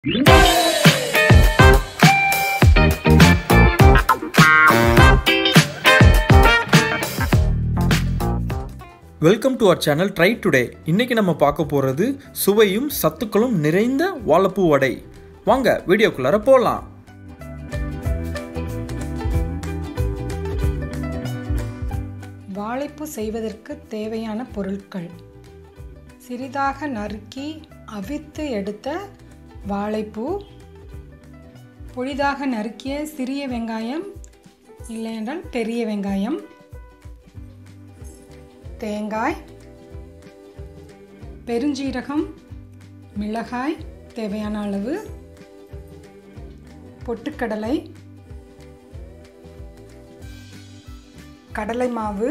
welcome to our channel try today இன்னைக்கு நம்ம பார்க்க போகிறது சுவையும் சத்துக்களும் நிறைந்த வாழைப்பூ வடை வாங்க வீடியோக்குள்ளார போகலாம் வாழைப்பூ செய்வதற்கு தேவையான பொருட்கள் சிறிதாக நறுக்கி அவித்து எடுத்த வாழைப்பூ பொடிதாக நறுக்கிய சிறிய வெங்காயம் இல்லையென்றால் பெரிய வெங்காயம் தேங்காய் பெருஞ்சீரகம் மிளகாய் தேவையான அளவு பொட்டுக்கடலை கடலை மாவு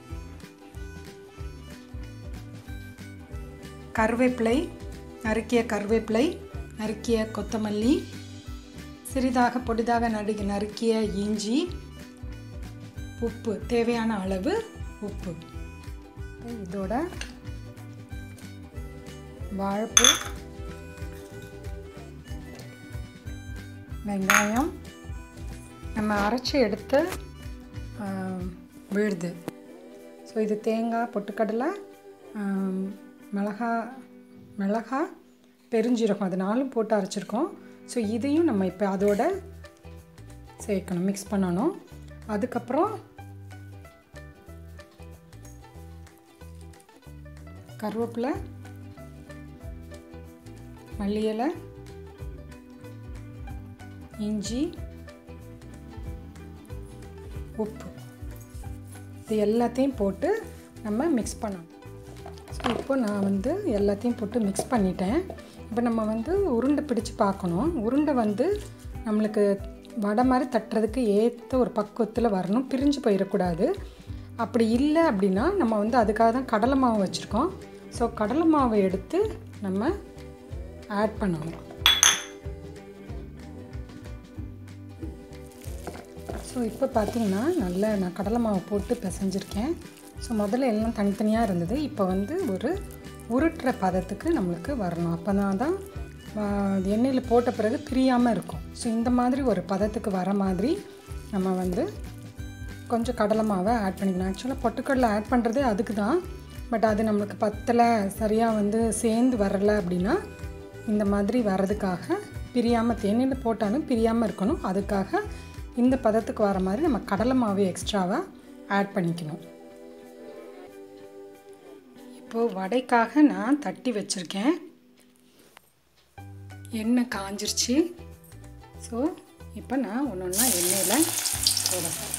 கருவேப்பிலை நறுக்கிய கருவேப்பிலை நறுக்கிய கொத்தமல்லி சிறிதாக பொடிதாக நறு நறுக்கிய இஞ்சி உப்பு தேவையான அளவு உப்பு இதோட வாழைப்பூ வெங்காயம் நம்ம அரைச்சி எடுத்த ஆம், விழுது ஸோ இது தேங்காய் பொட்டுக்கடலை ஆம், மிளகா மிளகா பெருஞ்சீரகம் அது நாலும் போட்டு அரைச்சிருக்கோம் ஸோ இதையும் நம்ம இப்போ அதோட சேர்க்கணும் மிக்ஸ் பண்ணணும் அதுக்கப்புறம் கருவேப்பிலை மல்லி இலை இஞ்சி உப்பு இது எல்லாத்தையும் போட்டு நம்ம மிக்ஸ் பண்ணணும் ஸோ இப்போ நான் வந்து எல்லாத்தையும் போட்டு மிக்ஸ் பண்ணிட்டேன் இப்போ நம்ம வந்து உருண்டை பிடிச்சு பார்க்கணும் உருண்டை வந்து நம்மளுக்கு வடை மாதிரி தட்டுறதுக்கு ஏற்ற ஒரு பக்குவத்தில் வரணும் பிரிஞ்சு போயிடக்கூடாது அப்படி இல்லை அப்படின்னா நம்ம வந்து அதுக்காக தான் கடலை மாவு வச்சுருக்கோம் ஸோ கடலை மாவை எடுத்து நம்ம ஆட் பண்ணணும் ஸோ இப்போ பார்த்தீங்கன்னா நல்ல நான் கடலை மாவு போட்டு பிசைஞ்சிருக்கேன் ஸோ முதல்ல எல்லாம் தனித்தனியாக இருந்தது இப்போ வந்து ஒரு உருட்டுற பதத்துக்கு நம்மளுக்கு வரணும் அப்போ தான் எண்ணெயில் போட்ட பிறகு பிரியாமல் இருக்கும் ஸோ இந்த மாதிரி ஒரு பதத்துக்கு வர மாதிரி நம்ம வந்து கொஞ்சம் கடலை மாவை ஆட் பண்ணிக்கணும் ஆக்சுவலாக பொட்டுக்கடலை ஆட் பண்ணுறதே அதுக்கு தான் பட் அது நம்மளுக்கு பத்தலை சரியாக வந்து சேர்ந்து வரலை அப்படின்னா இந்த மாதிரி வர்றதுக்காக பிரியாமல் தேநீரில் போட்டாலும் பிரியாமல் இருக்கணும் அதுக்காக இந்த பதத்துக்கு வர மாதிரி நம்ம கடலை மாவு எக்ஸ்ட்ராவாக ஆட் பண்ணிக்கணும் இப்போது வடைக்காக நான் தட்டி வச்சுருக்கேன் எண்ணெய் காஞ்சிருச்சு ஸோ இப்போ நான் ஒன்று ஒன்றா எண்ணெயில் போட போகிறேன்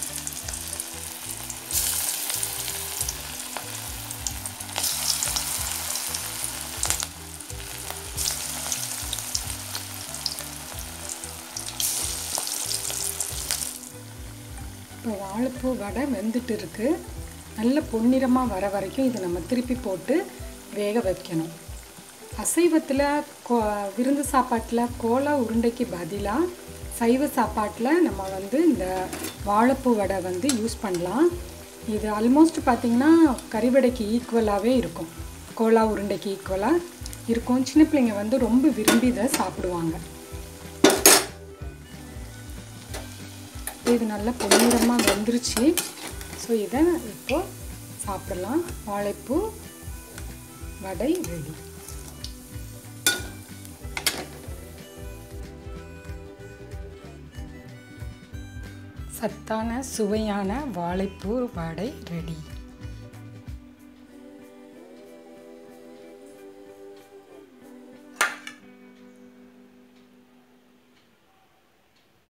இப்போ வாழைப்பூ வடை வெந்துட்டு இருக்கு நல்ல பொன்னிறமாக வர வரைக்கும் இதை நம்ம திருப்பி போட்டு வேக வைக்கணும் அசைவத்தில் கோ விருந்து சாப்பாட்டில் கோலா உருண்டைக்கு பதிலாக சைவ சாப்பாட்டில் நம்ம வந்து இந்த வாழைப்பூ வடை வந்து யூஸ் பண்ணலாம் இது ஆல்மோஸ்ட் பார்த்திங்கன்னா கறிவடைக்கு ஈக்குவலாகவே இருக்கும் கோலா உருண்டைக்கு ஈக்குவலாக இருக்கும் சின்ன பிள்ளைங்க வந்து ரொம்ப விரும்பி இதை சாப்பிடுவாங்க இது நல்லா பொன்னிறமாக வெந்துருச்சு ஸோ இதை இப்போ சாப்பிடலாம் வாழைப்பூ வடை ரெடி சத்தான சுவையான வாழைப்பூ வடை ரெடி